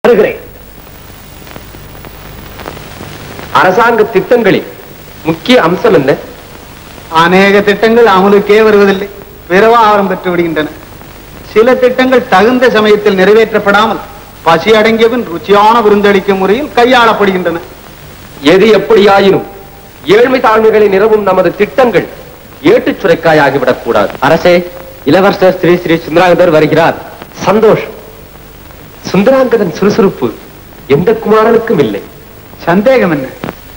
வருகிறேன் அரசாங்க திட்டங்களில் முக்கிய அம்சம் என்ன அநேக திட்டங்கள் அமலுக்கே வருவதில்லை பிறவாரம் பெற்று விடுகின்றன சில திட்டங்கள் தகுந்த சமயத்தில் நிறைவேற்றப்படாமல் பசி அடங்கியவன் ருச்சியான விருந்தளிக்கும் முறையில் கையாளப்படுகின்றன எது எப்படியாயினும் ஏழ்மை தாழ்மைகளை நிறவும் நமது திட்டங்கள் ஏட்டுச் சுரைக்காயாகிவிடக் கூடாது அரசே இளவரசர் ஸ்ரீ ஸ்ரீ சுந்தராங்கதர் வருகிறார் சந்தோஷம் சுந்தராங்கதன் சுறுசுறுப்பு எந்த குமாரனுக்கும் இல்லை சந்தேகம் என்ன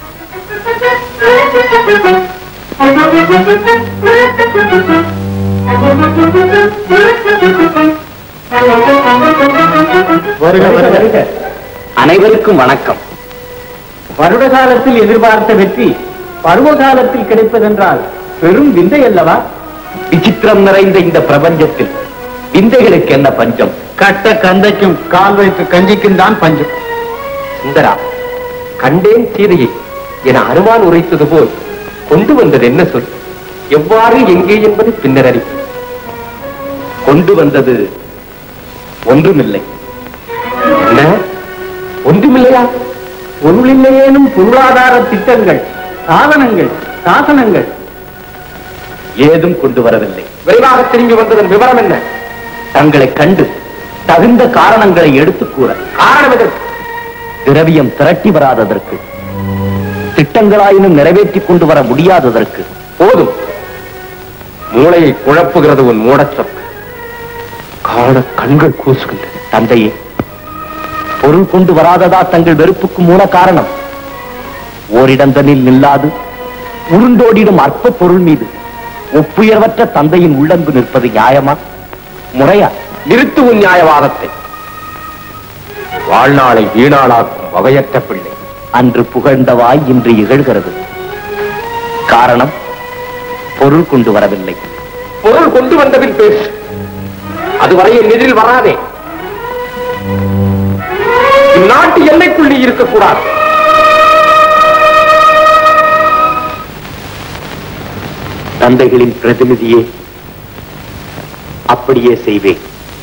வருக வருக அனைவருக்கும் வணக்கம் வருட காலத்தில் எதிர்பார்த்த வெற்றி பருவ காலத்தில் கிடைப்பதென்றால் பெரும் விந்தை அல்லவா விசித்திரம் நிறைந்த இந்த பிரபஞ்சத்தில் விந்தைகளுக்கு என்ன பஞ்சம் கட்ட கந்தைக்கும் கால் வைத்து கஞ்சிக்கும் தான் பஞ்சம் சுந்தரா கண்டேன் சீதையை என அனுமான் உரைத்தது போல் கொண்டு வந்தது என்ன சொல் எவ்வாறு எங்கே என்பது பின்னர் அறி கொண்டு வந்தது ஒன்றுமில்லை என்ன ஒன்றுமில்லையா பொருளில்லையேனும் பொருளாதார திட்டங்கள் சாதனங்கள் சாசனங்கள் ஏதும் கொண்டு வரவில்லை விரைவாக திரும்பி வந்ததன் விவரம் என்ன தங்களை கண்டு தகுந்த காரணங்களை எடுத்துக் கூற காரணம் எதற்கு திரவியம் திரட்டி வராததற்கு திட்டங்களாயினும் நிறைவேற்றிக் கொண்டு வர முடியாததற்கு போதும் மூளையை குழப்புகிறது உன் மூடச்சொற்கு காண கண்கள் கூசுகின்றன தந்தையே பொருள் கொண்டு வராததா தங்கள் வெறுப்புக்கு மூல காரணம் ஓரிடந்தனில் நில்லாது உருண்டோடிடும் அற்ப பொருள் மீது ஒப்புயர்வற்ற தந்தையின் உள்ளன்பு நிற்பது நியாயமா முறையா நிறுத்து உன் நியாயவாதத்தை வாழ்நாளை வீணாளாக்கும் வகையற்ற பிள்ளை அன்று புகழ்ந்தவாய் இன்று இகழ்கிறது காரணம் பொருள் கொண்டு வரவில்லை பொருள் கொண்டு வந்தபின் பேசு அதுவரை என் எதிரில் வராதே இந்நாட்டு எல்லைக்குள் நீ இருக்கக்கூடாது தந்தைகளின் பிரதிநிதியே அப்படியே செய்வேன்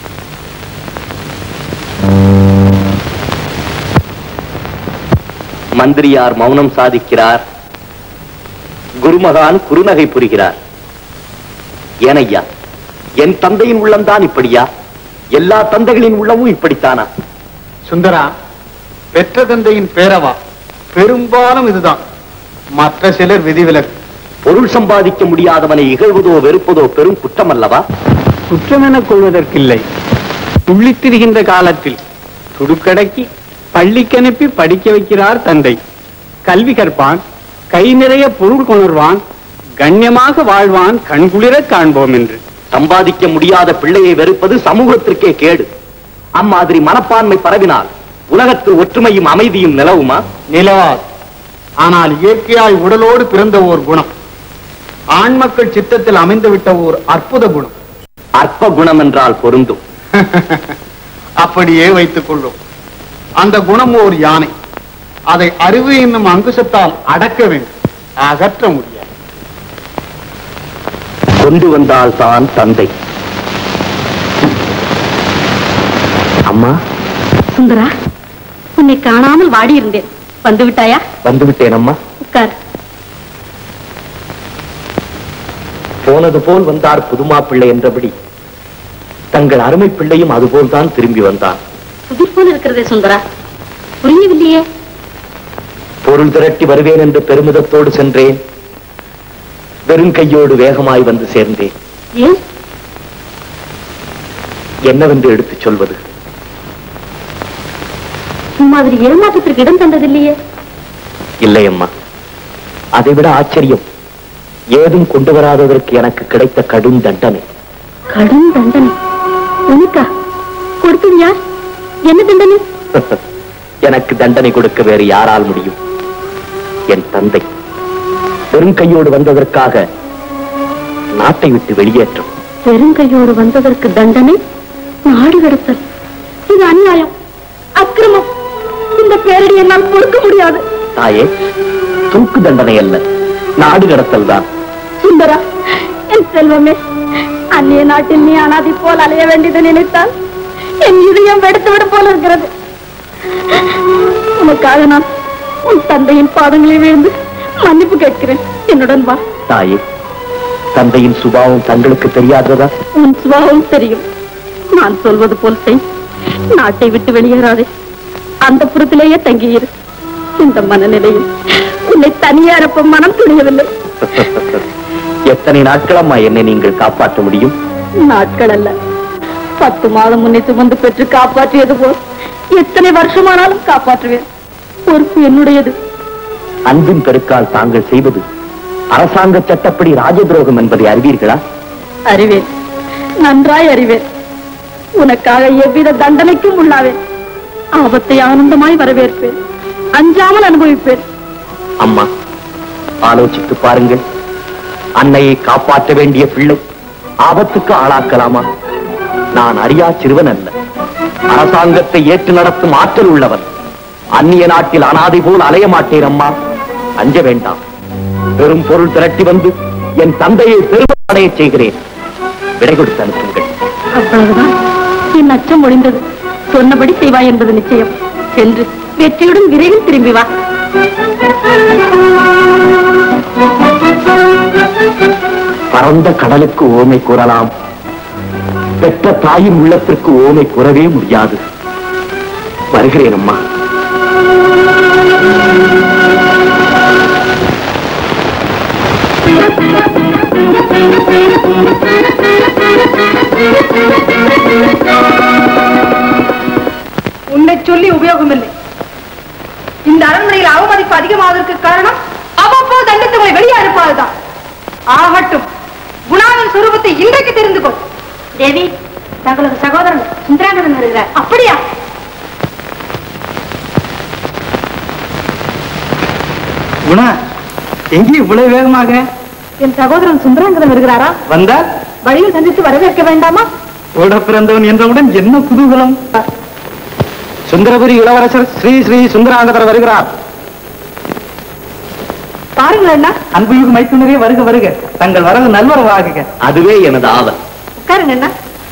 மந்திரியார் மௌனம் சாதிக்கிறார் குருமகான் குறுநகை புரிகிறார் ஏனையா என் தந்தையின் உள்ளம்தான் இப்படியா எல்லா தந்தைகளின் உள்ளமும் இப்படித்தானா சுந்தரா பெற்ற தந்தையின் பேரவா பெரும்பாலும் இதுதான் மற்ற சிலர் விதிவிலக்கு பொருள் சம்பாதிக்க முடியாதவனை இகழ்வதோ வெறுப்பதோ பெரும் குற்றம் அல்லவா குற்றமெனக் கொள்வதற்கில்லை துள்ளித் திரிகின்ற காலத்தில் துடுக்கடக்கி பள்ளிக்கு அனுப்பி படிக்க வைக்கிறார் தந்தை கல்வி கற்பான் கை நிறைய பொருள் கொணர்வான் கண்ணியமாக வாழ்வான் கண்குளிரக் காண்போம் என்று சம்பாதிக்க முடியாத பிள்ளையை வெறுப்பது சமூகத்திற்கே கேடு அம்மாதிரி மனப்பான்மை பரவினால் உலகத்தில் ஒற்றுமையும் அமைதியும் நிலவுமா நிலவாது ஆனால் இயற்கையாய் உடலோடு பிறந்த ஓர் குணம் ஆண் மக்கள் சித்தத்தில் அமைந்துவிட்ட ஓர் அற்புத குணம் அற்ப குணம் என்றால் பொருந்தும் அப்படியே வைத்துக் கொள்வோம் அந்த குணம் ஓர் யானை அதை அறிவு என்னும் அங்குசத்தால் அடக்க வேண்டும் அகற்ற முடியாது கொண்டு வந்தால் தான் தந்தை அம்மா சுந்தரா உன்னை காணாமல் வாடி இருந்தேன் வந்து விட்டாயா வந்து விட்டேன் அம்மா உட்கார் போனது போல் வந்தார் புதுமா பிள்ளை என்றபடி தங்கள் அருமை பிள்ளையும் அதுபோல்தான் திரும்பி வந்தான் புதிர் போல இருக்கிறதே சுந்தரா புரியவில்லையே பொருள் திரட்டி வருவேன் என்று பெருமிதத்தோடு சென்றேன் வெறும் கையோடு வேகமாய் வந்து சேர்ந்தேன் ஏன் என்னவென்று எடுத்துச் சொல்வது இம்மாதிரி ஏமாற்றத்திற்கு இடம் தந்ததில்லையே இல்லை அம்மா அதைவிட ஆச்சரியம் ஏதும் கொண்டு வராததற்கு எனக்கு கிடைத்த கடும் தண்டனை கடும் தண்டனை உனக்கா கொடுத்தது யார் என்ன தண்டனை எனக்கு தண்டனை கொடுக்க வேறு யாரால் முடியும் என் தந்தை வெறும் கையோடு வந்ததற்காக நாட்டை விட்டு வெளியேற்றம் பெருங்கையோடு வந்ததற்கு தண்டனை நாடு கடத்தல் இது அநியாயம் அக்கிரமம் இந்த பேரடி என்னால் பொறுக்க முடியாது தாயே தூக்கு தண்டனை அல்ல நாடு கடத்தல் தான் சுந்தரா என் செல்வமே அந்நிய நாட்டில் நீ அனாதி போல் அலைய வேண்டியது நினைத்தால் என் இதயம் வெடுத்து விடும் போல இருக்கிறது உனக்காக நான் உன் தந்தையின் பாதங்களை விழுந்து மன்னிப்பு கேட்கிறேன் என்னுடன் வா தாயே தந்தையின் சுபாவம் தங்களுக்கு தெரியாததா உன் சுபாவம் தெரியும் நான் சொல்வது போல் செய் நாட்டை விட்டு வெளியேறாதே அந்த புறத்திலேயே தங்கியிரு இந்த மனநிலையில் உன்னை தனியே அனுப்ப மனம் துணியவில்லை எத்தனை நாட்களம்மா என்னை நீங்கள் காப்பாற்ற முடியும் நாட்கள் அல்ல பத்து மாதம் முன்னே சுமந்து பெற்று காப்பாற்றியது போல் எத்தனை வருஷமானாலும் காப்பாற்றுவேன் பொறுப்பு என்னுடையது அன்பின் பெருக்கால் தாங்கள் செய்வது அரசாங்க சட்டப்படி ராஜதுரோகம் என்பதை அறிவீர்களா அறிவேன் நன்றாய் அறிவேன் உனக்காக எவ்வித தண்டனைக்கும் உள்ளாவேன் ஆபத்தை ஆனந்தமாய் வரவேற்பேன் அஞ்சாமல் அனுபவிப்பேன் அம்மா ஆலோசித்து பாருங்கள் அன்னையை காப்பாற்ற வேண்டிய பிள்ளை ஆபத்துக்கு ஆளாக்கலாமா நான் அறியா சிறுவன் அல்ல அரசாங்கத்தை ஏற்று நடத்தும் ஆற்றல் உள்ளவன் அந்நிய நாட்டில் அனாதை போல் அலைய மாட்டேன் அம்மா அஞ்ச வேண்டாம் பெரும் பொருள் திரட்டி வந்து என் தந்தையை பெருமடைய செய்கிறேன் விடை கொடுத்து அனுப்புங்கள் அவ்வளவுதான் என் அச்சம் ஒழிந்தது சொன்னபடி செய்வாய் என்பது நிச்சயம் சென்று வெற்றியுடன் விரைவில் திரும்பி வா பரந்த கடலுக்கு ஓமை கூறலாம் பெற்ற தாயின் உள்ளத்திற்கு ஓமை கூறவே முடியாது வருகிறேன் அம்மா உன்னை சொல்லி உபயோகமில்லை இந்த அரண்மனையில் அவமதிப்பு அதிகமாவதற்கு காரணம் அவ்வப்போது தண்டித்து உங்களை வெளியே அனுப்பாதுதான் ஆகட்டும் குணாவின் சுரூபத்தை இன்றைக்கு தெரிந்து கொள் தேவி தங்களது சகோதரன் சுந்தரானந்தன் வருகிறார் அப்படியா குணா எங்கே இவ்வளவு வேகமாக என் சகோதரன் சுந்தராங்கதன் வருகிறாரா வந்தால் வழியில் சந்தித்து வரவேற்க வேண்டாமா ஓட பிறந்தவன் என்றவுடன் என்ன குதூகலம் சுந்தரபுரி இளவரசர் ஸ்ரீ ஸ்ரீ சுந்தராங்கதர் வருகிறார் பாருங்கள் அண்ணா அன்புமிகு மைத்துனரே வருக வருக தங்கள் வரவு நல்வரவாகுக அதுவே எனது ஆவல் உட்காருங்க அண்ணா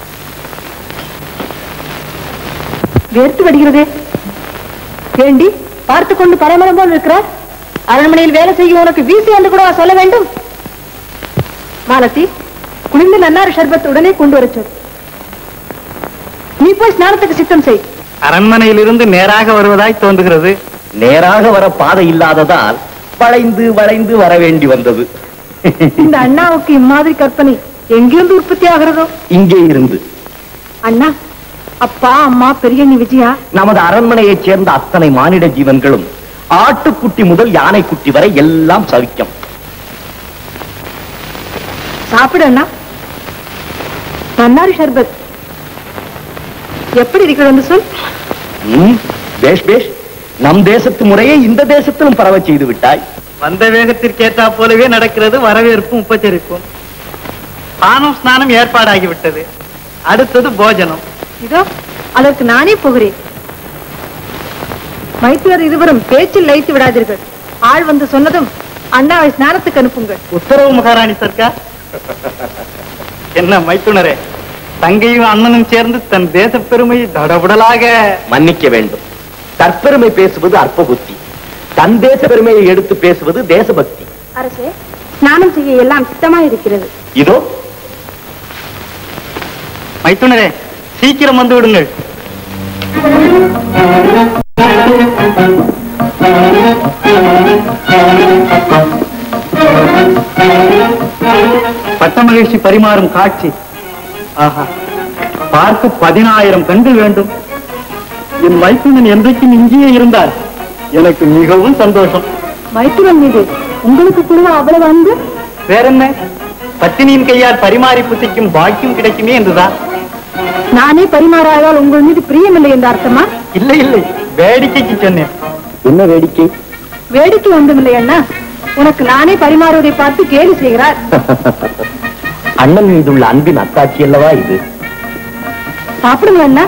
வேர்த்து வடிகிறதே ஏண்டி பார்த்து கொண்டு பரமரம் போல் இருக்கிறார் அரண்மனையில் வேலை செய்யும் உனக்கு வீசி என்று கூட சொல்ல வேண்டும் மாலதி குளிர்ந்த நன்னாறு ஷர்பத் உடனே கொண்டு வரச் சொல் நீ போய் ஸ்நானத்துக்கு சித்தம் செய் அரண்மனையிலிருந்து நேராக வருவதாய் தோன்றுகிறது நேராக வர பாதை இல்லாததால் வளைந்து வளைந்து வர வேண்டி வந்தது இந்த அண்ணாவுக்கு இம்மாதிரி கற்பனை எங்கிருந்து உற்பத்தி ஆகிறதோ இங்கே இருந்து அண்ணா அப்பா அம்மா பெரியண்ணி விஜயா நமது அரண்மனையைச் சேர்ந்த அத்தனை மானிட ஜீவன்களும் ஆட்டுக்குட்டி முதல் யானைக்குட்டி வரை எல்லாம் சவிக்கம் சாப்பிடு அண்ணா நன்னாரி ஷர்பத் எப்படி இருக்கிறது என்று சொல் ம், பேஷ் பேஷ் நம் தேசத்து முறையை இந்த தேசத்திலும் பரவ செய்து விட்டாய் வந்த வேகத்திற்கேற்றா போலவே நடக்கிறது வரவேற்பும் உபச்சரிப்பும் பானம் ஸ்நானம் ஏற்பாடாகிவிட்டது அடுத்தது போஜனம் இதோ அதற்கு நானே போகிறேன் மைத்துனர் இருவரும் பேச்சில் லயித்து விடாதீர்கள் ஆள் வந்து சொன்னதும் அண்ணாவை ஸ்நானத்துக்கு அனுப்புங்கள் உத்தரவு மகாராணி சர்க்கார் என்ன மைத்துனரே தங்கையும் அண்ணனும் சேர்ந்து தன் தேச பெருமையை தடபுடலாக மன்னிக்க வேண்டும் தற்பெருமை பேசுவது அற்ப புத்தி தன் தேச பெருமையை எடுத்து பேசுவது தேசபக்தி அரசே ஸ்நானம் செய்ய எல்லாம் சித்தமா இருக்கிறது இதோ மைத்துனரே சீக்கிரம் வந்து விடுங்கள் பட்டமகிழ்ச்சி பரிமாறும் காட்சி ஆஹா பார்க்க பதினாயிரம் கண்கள் வேண்டும் என் மைத்துனன் என்றைக்கும் இங்கேயே இருந்தார் எனக்கு மிகவும் சந்தோஷம் மைத்துனர் மீது உங்களுக்கு கூட அவ்வளவு அன்பு வேறென்ன பத்தினியின் கையால் பரிமாறி புசிக்கும் பாக்கியம் கிடைக்குமே என்றுதான் நானே பரிமாறாதால் உங்கள் மீது பிரியமில்லை என்ற அர்த்தமா இல்லை இல்லை வேடிக்கைக்கு சொன்னேன் என்ன வேடிக்கை வேடிக்கை ஒன்றுமில்லை அண்ணா உனக்கு நானே பரிமாறுவதை பார்த்து கேலி செய்கிறார் அண்ணன் மீதுள்ள அன்பின் அத்தாட்சி அல்லவா இது சாப்பிடுங்க அண்ணா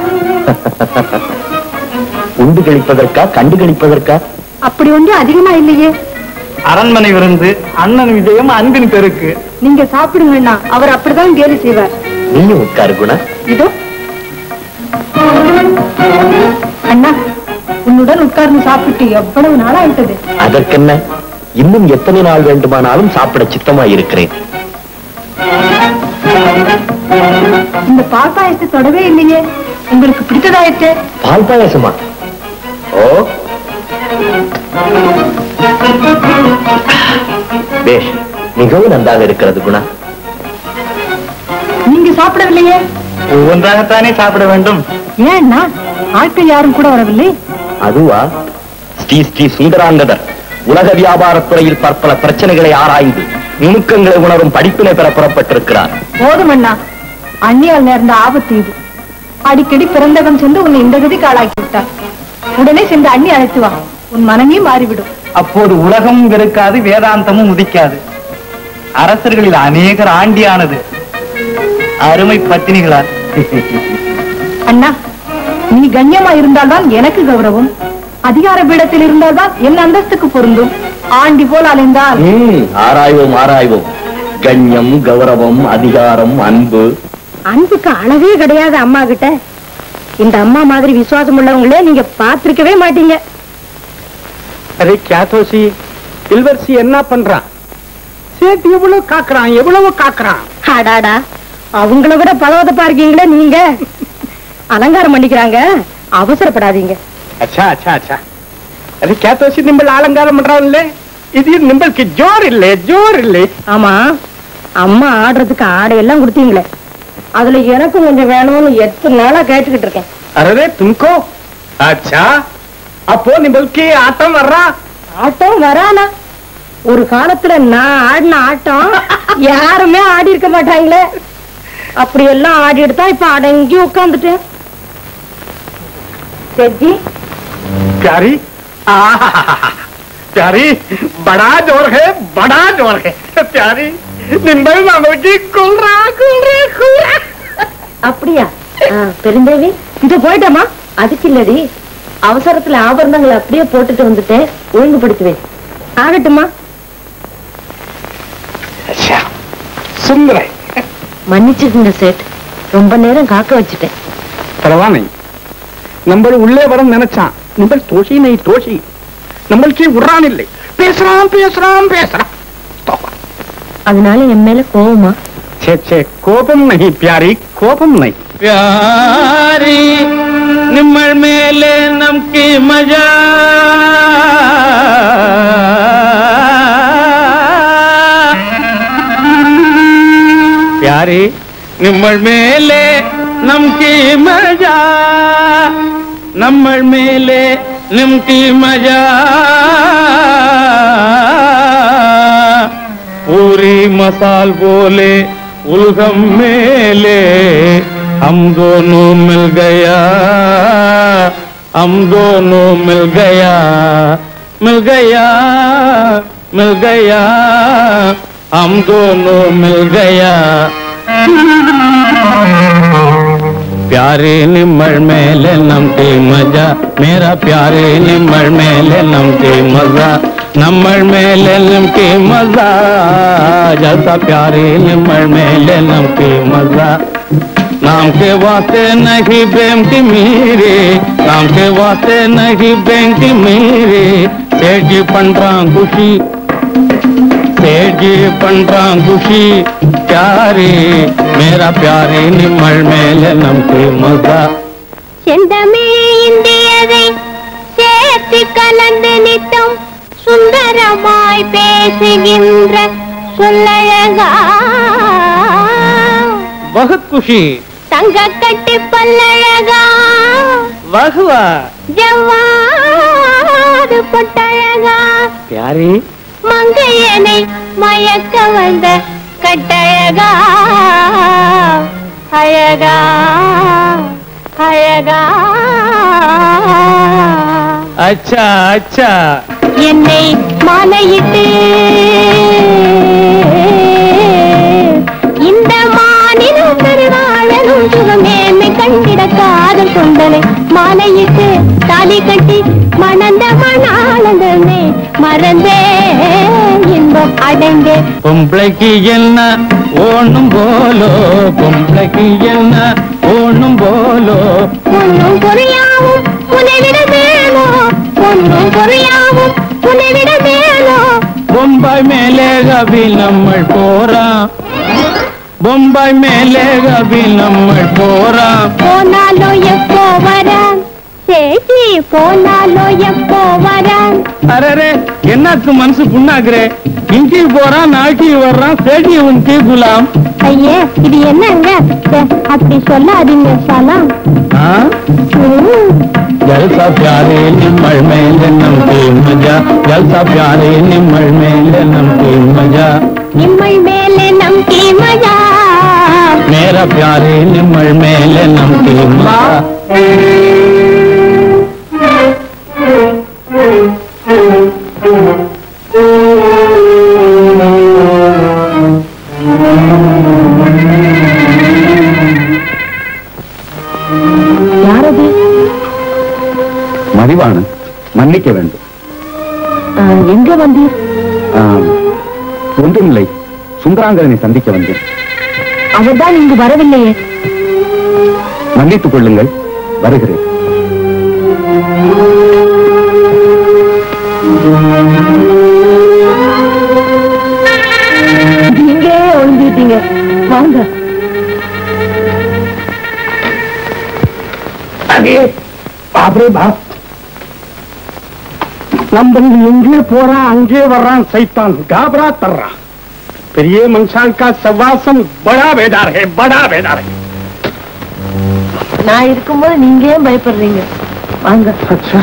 உண்டு கழிப்பதற்கா கண்டு கழிப்பதற்கா அப்படி ஒன்று அதிகமா இல்லையே அரண்மனை விருந்து அண்ணன் விஜயம் அன்பின் பெருக்கு நீங்க சாப்பிடுங்க அண்ணா அவர் அப்படிதான் கேலி செய்வார் நீயும் உட்காரு குணா இதோ அண்ணா உன்னுடன் உட்கார்ந்து சாப்பிட்டு எவ்வளவு நாள் ஆயிட்டது அதற்கென்ன இன்னும் எத்தனை நாள் வேண்டுமானாலும் சாப்பிட சித்தமாய் இருக்கிறேன் இந்த பால் பாயசத்தை தொடவே இல்லையே உங்களுக்கு பிடித்ததாயிற்று பால் பாயாசமா ஓ பேஷ் மிகவும் நன்றாக இருக்கிறது குணா நீங்க சாப்பிடவில்லையே ஒவ்வொன்றாகத்தானே சாப்பிட வேண்டும் ஏன்னா ஆட்கள் யாரும் கூட வரவில்லை அதுவா ஸ்ரீ ஸ்ரீ சுந்தராங்கதர் உலக வியாபாரத் துறையில் பற்பல பிரச்சனைகளை ஆராய்ந்து நுணுக்கங்களை உணரும் படிப்பினை பெற புறப்பட்டிருக்கிறார் போதும் அண்ணா அண்ணியால் நேர்ந்த ஆபத்து இது அடிக்கடி பிறந்தகம் சென்று உன்னை இந்த கதிக்கு ஆளாக்கி விட்டார் உடனே சென்று அண்ணி அழைத்து வா உன் மனமே மாறிவிடும் அப்போது உலகமும் இருக்காது வேதாந்தமும் உதிக்காது அரசர்களில் அநேகர் ஆண்டியானது அருமை பத்தினிகளால் அண்ணா நீ கண்ணியமா இருந்தால்தான் எனக்கு கௌரவம் அதிகார பீடத்தில் இருந்தால்தான் என் அந்தஸ்துக்கு பொருந்தும் ஆண்டி போல் அலைந்தால் ம், ஆராய்வோம் ஆராய்வோம் கண்ணியம் கௌரவம் அதிகாரம் அன்பு அன்புக்கு அளவே கிடையாது அம்மா கிட்ட இந்த அம்மா மாதிரி விசுவாசம் உள்ளவங்களே நீங்க பார்த்திருக்கவே மாட்டீங்க அரே கியா தோசி இல்வரசி என்ன பண்றான் சேட்டு எவ்வளவு காக்குறான் எவ்வளவு காக்குறான் அடாடா அவங்கள விட பலவதப்பா இருக்கீங்களே நீங்க அலங்காரம் பண்ணிக்கிறாங்க அவசரப்படாதீங்க அச்சா அச்சா அச்சா அது கியா தோசி நிம்பள் அலங்காரம் பண்றான்ல இது நிம்பளுக்கு ஜோர் இல்லை ஜோர் இல்லை ஆமா அம்மா ஆடுறதுக்கு ஆடையெல்லாம் கொடுத்தீங்களே அதுல எனக்கும் கொஞ்சம் வேணும்னு எத்தனை நாளா கேட்டுக்கிட்டு இருக்கேன் அரே தும்கோ அச்சா அப்போ நிம்பளுக்கு ஆட்டம் வர்றா ஆட்டம் வரானா ஒரு காலத்துல நான் ஆடின ஆட்டம் யாருமே ஆடி இருக்க மாட்டாங்களே அப்படி எல்லாம் ஆடிட்டு தான் இப்ப அடங்கி உட்காந்துட்டேன் செஜி प्यारी आहाहाहा, प्यारी बड़ा जोर है बड़ा जोर है प्यारी निम्बल நமக்கு குல்ரா குல்ரா குல்ரா அப்படியா ஆ, பெருந்தேவி இது போயிட்டமா அதுக்கு இல்லடி அவசரத்துல ஆபரணங்களை அப்படியே போட்டுட்டு வந்துட்டேன் ஒழுங்குபடுத்துவேன் ஆகட்டுமா अच्छा सुन रहे மன்னிச்சுக்குங்க சேட் ரொம்ப நேரம் காக்க வச்சுட்டேன் பரவாயில்லை நம்ம உள்ளே வரும் நினைச்சான் நம்ம தோஷி நை தோஷி நம்மளுக்கு விடுறான் இல்லை பேசுறான் பேசுறான் பேசுறான் அதனால என் மேல கோவமா छे छे கோபம் நஹி प्यारी கோபம் நஹி ಪ್ಯಾರಿ ನಿಮ್ಮಳ ಮೇಲೆ ನಂಬಿಕೆ ಮಜಾ ಪ್ಯಾರಿ ನಿಮ್ಮಳ ಮೇಲೆ ನಂಬಿಕೆ ಮಜಾ ನಮ್ಮಳ ಮೇಲೆ ನಂಬಿಕೆ ಮಜಾ पूरी मसाल बोले उलगम मेले हम दोनों मिल गया हम दोनों मिल गया मिल गया मिल गया हम दोनों मिल गया प्यारे निम्मळ मेले नमते मजा मेरा प्यारे निम्मळ मेले नमते मजा नम्मळ मेले नमके मजा जैसा प्यारे निम्मळ मेले नमके मजा नाम के वास्ते नहीं प्रेम की मीरे नाम के वास्ते नहीं प्रेम की मीरे सेठ जी பண்றான் குஷி सेठ जी பண்றான் குஷி प्यारे मेरा प्यारे निम्मळ मेले नमके मजा செந்தமே இந்தியதை சேர்த்து கலந்து நித்தம் சுந்தரமாய் பேசுகின்ற சொல்லழகா बहुत खुशी தங்க கட்டி பல்லழகா वाहवा ஜவ்வாது பொட்டழகா प्यारे மங்கையனை மயக்க வந்த கட்டழகா அழகா அழகா अच्छा अच्छा என்னை மாலையிட்டு இந்த மாநிலம் பெருவாழனும் சுகமேன்மை கண்டிட காதல் கொண்டனை மாலையிட்டு தாலி கட்டி மணந்த மணாளந்தமே மறந்தே இன்பம் அடைந்தே பொம்பளைக்கு என்ன ஓணும் போலோ பொம்பளைக்கு என்ன ஓணும் போலோ ஒன்னும் புரியாவும் உன்னை விட மேலோ தேடும் பொருளாவும் உன்னை மேலோ பொம்பாய் மேலே கவி நம்மள் போறான் பொம்பாய் மேலே கவி நம்மள் போறான் போனாலோ எப்போ வரான் சேச்சி போனாலோ எப்போ வரான் அரே என்னக்கு மனசு புண்ணாக்குறே இஞ்சி போறான் நாட்டி வர்றான் சேட்டி உன் தீ குலாம் ஐயே இது என்னங்க ச்சே, அப்படி சொல்லாதீங்க சலாம் ஆ? ம். जलसा प्यारे निमल मेले नमके मजा जलसा प्यारे निमल मेले नमके मजा நிம்மல் மேலே நம்பி மஜா मेरा प्यारे निमल मेले नमके मजा யாரது மதிவாணன் மன்னிக்க வேண்டும் எங்க வந்தீர் ஆம், ஒன்றுமில்லை சுந்தராங்கரனை சந்திக்க வந்தேன் அவர்தான் இங்கு வரவில்லையே மன்னித்துக் கொள்ளுங்கள் வருகிறேன் இங்கே ஒளிஞ்சிட்டீங்க வாங்க பாபரே பாப் நம்ம எங்கே போறான் அங்கே வர்றான் சைத்தான் காபரா தர்றான் பெரிய மனுஷான் கா சவாசம் படா பேதார் ஹே படா பேதார் ஹே நான் இருக்கும்போது நீங்க ஏன் பயப்படுறீங்க வாங்க अच्छा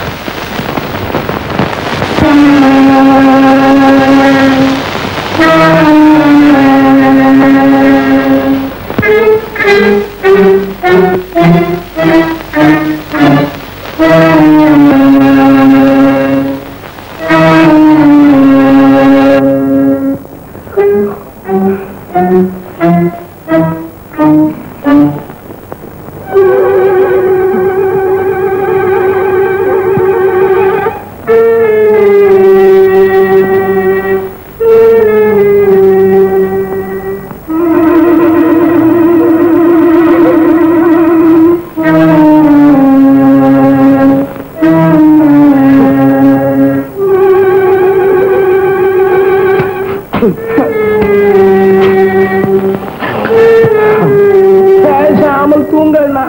பேசாமல் தூங்கண்ணா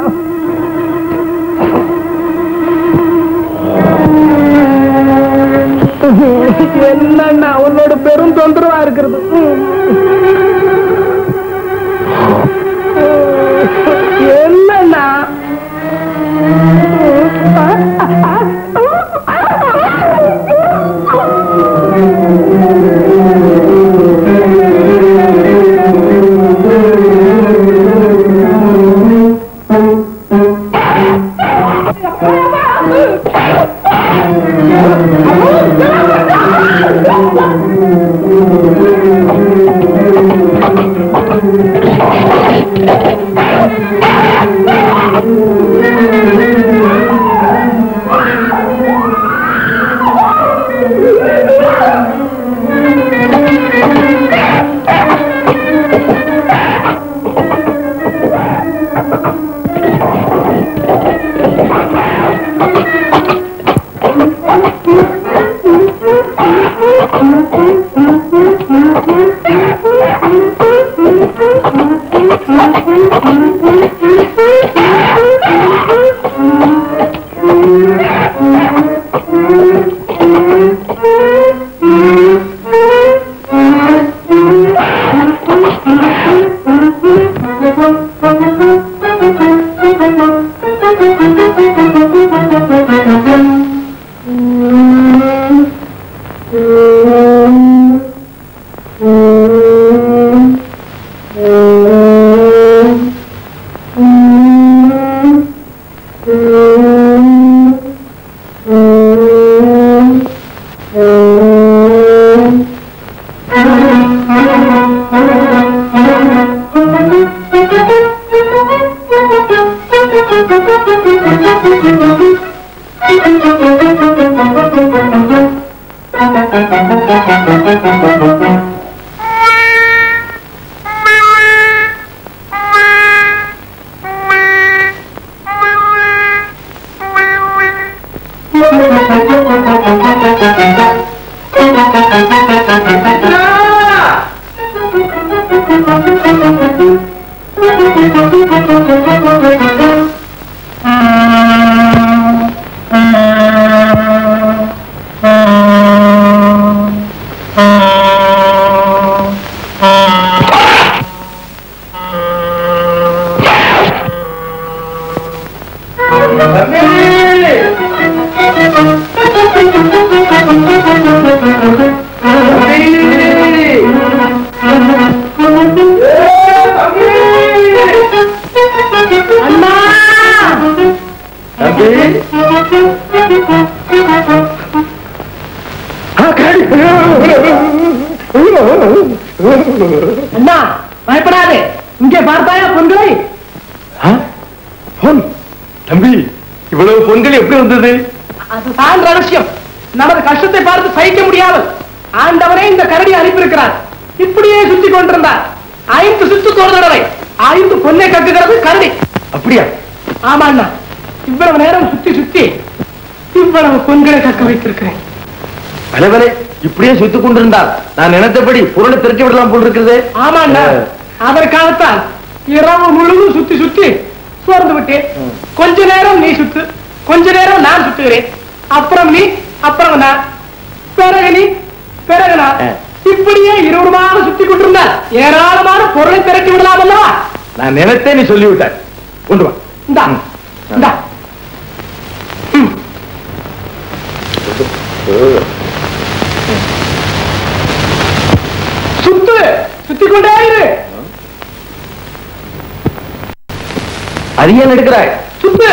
என்னண்ணா உன்னோட பெரும் தொந்தரவா இருக்கிறது என்னண்ணா Thank you. அண்ணா பயப்படாதே இங்கே பார்த்தாயா பொங்கலை பொன் தம்பி இவ்வளவு பொங்கல் எப்படி வந்தது அதுதான் ரகசியம் நமது கஷ்டத்தை பார்த்து சகிக்க முடியாமல் ஆண்டவனே இந்த கரடி அனுப்பியிருக்கிறார் இப்படியே சுத்தி கொண்டிருந்தார் ஐந்து சுத்து ஒரு தடவை ஐந்து பொன்னை கட்டுகிறது கரடி அப்படியா ஆமா அண்ணா இவ்வளவு நேரம் சுத்தி சுத்தி இவ்வளவு பொங்கலை கக்க வைத்திருக்கிறேன் பலவலே இப்படியே சுத்திக் கொண்டிருந்தார் நான் நினைத்தபடி பொருளை திரட்டி விடலாம் போல் இருக்கிறது ஆமா அண்ணா அதற்காகத்தான் இரவு முழுவதும் சுத்தி சுத்தி சோர்ந்து விட்டேன் கொஞ்ச நேரம் நீ சுத்து கொஞ்ச நேரம் நான் சுத்துகிறேன் அப்புறம் நீ அப்புறம் நான் பிறகு நீ பிறகு நான் ஆ. இப்படியே இருவருமாக சுத்தி கொண்டிருந்தால் ஏராளமான பொருளை திரட்டி விடலாம் அல்லவா நான் நினைத்தே நீ சொல்லிவிட்டாய் கொண்டு வா இந்தா இந்தா சுத்து சுத்தி கொண்டே இரு அது ஏன் எடுக்கிறாய் சுத்து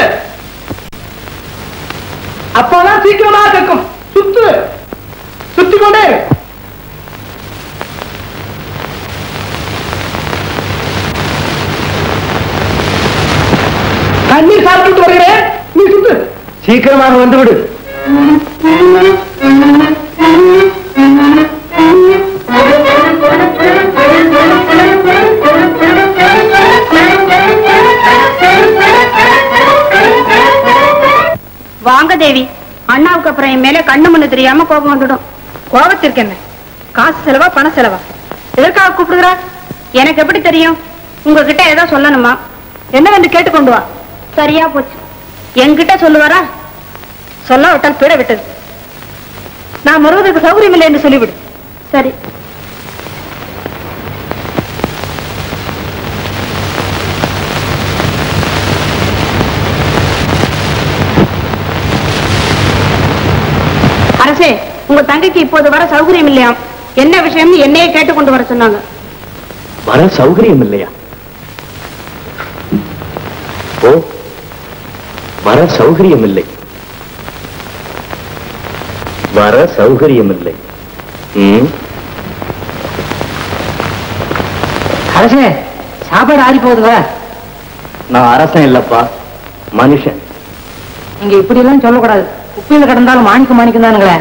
அப்பதான் சீக்கிரமா கேட்கும் சுத்து சுத்தி கொண்டே இரு. தண்ணீர் சாப்பிட்டு வருகிறேன் நீ சுத்து சீக்கிரமாக வந்து விடு வாங்க தேவி அண்ணாவுக்கு அப்புறம் என் மேல கண்ணு முன்னு தெரியாம கோபம் வந்துடும் கோபத்திற்கு என்ன காசு செலவா பண செலவா எதற்காக கூப்பிடுகிறா எனக்கு எப்படி தெரியும் உங்ககிட்ட ஏதோ சொல்லணுமா என்னவென்று கேட்டுக்கொண்டு வா சரியா போச்சு என்கிட்ட சொல்லுவாரா சொல்லாவிட்டால் பீட விட்டது நான் வருவதற்கு சௌகரியம் இல்லை என்று சொல்லிவிடு சரி அரசே உங்க தங்கைக்கு இப்போது வர சௌகரியம் இல்லையாம் என்ன விஷயம்னு என்னையே கேட்டு கொண்டு வர சொன்னாங்க வர சௌகரியம் இல்லையா ஓ வர சௌகரியம் இல்லை வர சௌகரியம் இல்லை ம் அரசே சாப்பாடு ஆறி போகுதுவா நான் அரசன் இல்லப்பா மனுஷன் நீங்க இப்படி எல்லாம் சொல்லக்கூடாது குப்பையில கிடந்தாலும் மாணிக்க மாணிக்கம் தானுங்களே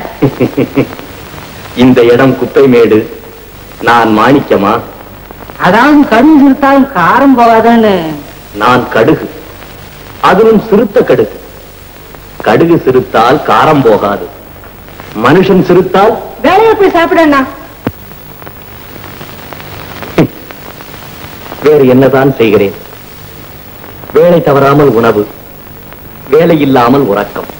இந்த இடம் குப்பை மேடு நான் மாணிக்கமா அதாவது கடுகு சிறுத்தாலும் காரம் போகாதுன்னு நான் கடுகு அதுவும் சிறுத்த கடுகு கடுகு சிறுத்தால் காரம் போகாது மனுஷன் சிறுத்தால் வேலையை போய் சாப்பிடண்ணா வேறு என்னதான் செய்கிறேன் வேலை தவறாமல் உணவு வேலை இல்லாமல் உறக்கம்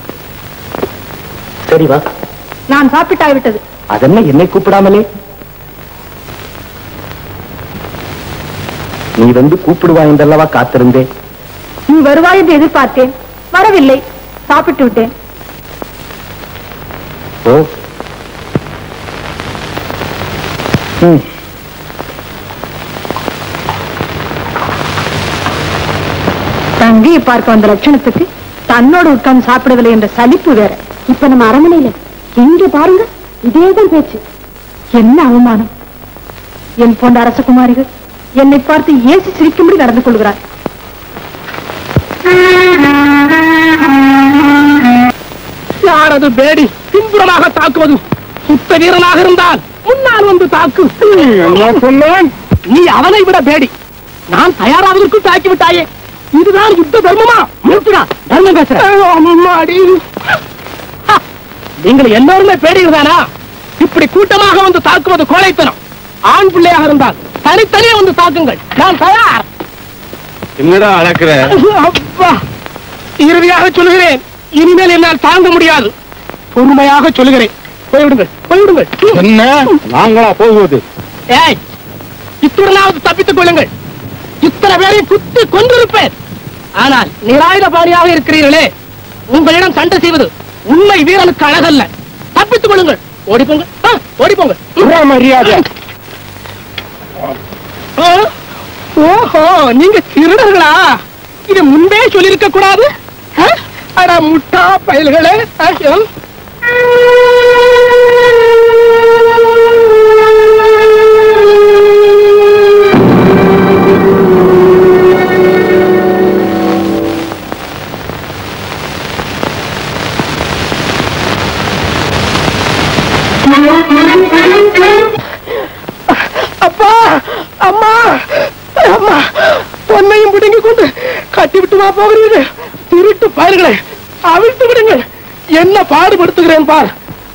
சரி வா நான் சாப்பிட்டாய் விட்டது அதென்ன என்னை கூப்பிடாமலே நீ வந்து கூப்பிடுவாய் என்றல்லவா காத்திருந்தேன் நீ வருவாய் என்று எதிர்பார்த்தேன் வரவில்லை சாப்பிட்டு விட்டேன் ஓ ம், தங்கையை பார்க்க வந்த லட்சணத்துக்கு தன்னோடு உட்கார்ந்து சாப்பிடவில்லை என்ற சலிப்பு வேற இப்ப நம்ம அரண்மனையில எங்க பாருங்க இதேதான் பேச்சு என்ன அவமானம் என் போன்ற அரசகுமாரிகள் என்னை பார்த்து ஏசி சிரிக்கும்படி நடந்து கொள்கிறார் யாரது பேடி பின்புறமாக தாக்குவது சுத்த வீரனாக இருந்தால் முன்னால் வந்து தாக்கு சொன்னேன் நீ அவனை விட பேடி நான் தயாராவதற்கு தாக்கி விட்டாயே இதுதான் யுத்த தர்மமா நிறுத்துடா தர்மம் பேசுறேன் நீங்கள் எல்லோருமே பேடிகள்தானா இப்படி கூட்டமாக வந்து தாக்குவது கோழைத்தனம் ஆண் பிள்ளையாக இருந்தால் தனித்தனியே வந்து தாக்குங்கள் நான் தயார் என்னடா அளக்குற அப்பா இறுதியாக சொல்கிறேன் இனிமேல் என்னால் தாங்க முடியாது பொறுமையாக சொல்கிறேன் போய்விடுங்கள் போய்விடுங்கள் என்ன நாங்களா போகுவது ஏய் இத்துடனாவது தப்பித்துக் கொள்ளுங்கள் இத்தனை பேரையும் குத்தி கொண்டிருப்பேன் ஆனால் நிராயுதபாணியாக இருக்கிறீர்களே உங்களிடம் சண்டை செய்வது உண்மை வீரனுக்கு அழகல்ல தப்பித்துக் கொள்ளுங்கள் ஓடிப்போங்க ஆ, ஓடிப்போங்க மரியாதை ஆ, ஓஹோ நீங்க திருடர்களா இது முன்பே சொல்லியிருக்க கூடாது ஆ? அட முட்டா பயல்களே ஐயோ. அப்பா அம்மா அம்மா பொன்னையும் பிடுங்கி கொண்டு கட்டி விட்டு வா போகிறீர்கள் திருட்டு பயல்களை அவிழ்த்து விடுங்கள் என்ன பாடுபடுத்துகிறேன் பார்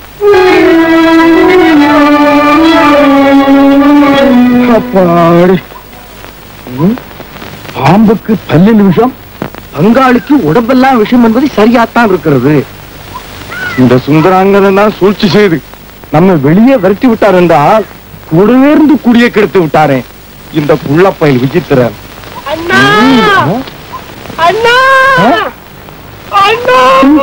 அப்பாடி ம், பாம்புக்கு பல்லில் விஷம் பங்காளிக்கு உடம்பெல்லாம் விஷம் என்பது சரியாத்தான் இருக்கிறது இந்த சுந்தராங்கன் தான் சூழ்ச்சி செய்து நம்ம வெளியே விரட்டி விட்டார் என்றால் கூடவேர்ந்து குடிய கெடுத்து விட்டாரே இந்த புள்ளப்பயல் விசித்திரன் அண்ணா ம், அண்ணா ஆ? அண்ணா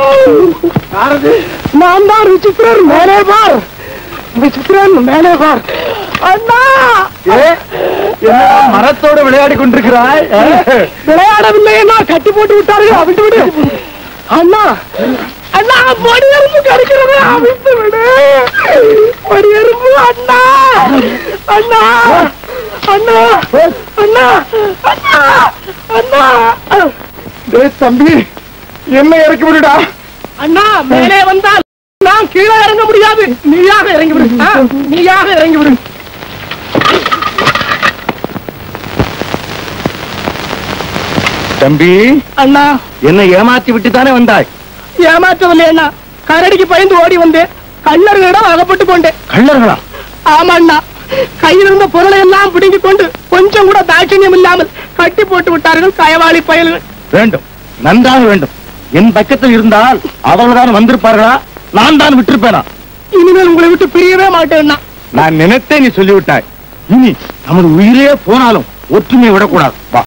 நான் தான் விசித்திரன் மேலே பார் விசித்திரன் மேலே பார் அண்ணா ஏ, என்னடா மரத்தோட விளையாடி கொண்டிருக்கிறாய் ஆ? விளையாடவில்லை என்ன கட்டி போட்டு விட்டார்கள் அவிழ்த்து விடு அண்ணா அண்ணா பொடி எறும்பு கடிக்கிறது அவிழ்த்து விடு பொடி எறும்பு அண்ணா அண்ணா அண்ணா அண்ணா அண்ணா அண்ணா டேய் தம்பி என்ன இறக்கி விடுடா அண்ணா மேலே வந்தால் நான் கீழே இறங்க முடியாது நீயாக இறங்கி விடு ஆ, நீயாக இறங்கி விடு தம்பி அண்ணா என்ன ஏமாத்தி விட்டு தானே வந்தாய் ஏமாற்றவில்லை அண்ணா கரடிக்கு பயந்து ஓடி வந்தேன் கள்ளர்களிடம் அகப்பட்டு கொண்டேன் கள்ளர்களா ஆமா அண்ணா கையில் இருந்த பொருளை எல்லாம் பிடுங்கிக் கொண்டு கொஞ்சம் கூட தாட்சண்யம் இல்லாமல் கட்டி போட்டு விட்டார்கள் கயவாளி பயல்கள் வேண்டும் நன்றாக வேண்டும் என் பக்கத்தில் இருந்தால் அவர்கள்தான் வந்திருப்பார்களா நான் தான் விட்டிருப்பேனா இனிமேல் உங்களை விட்டு பிரியவே மாட்டேன் அண்ணா நான் நினைத்தே நீ சொல்லிவிட்டாய் இனி நமது உயிரே போனாலும் ஒற்றுமை விடக்கூடாது வா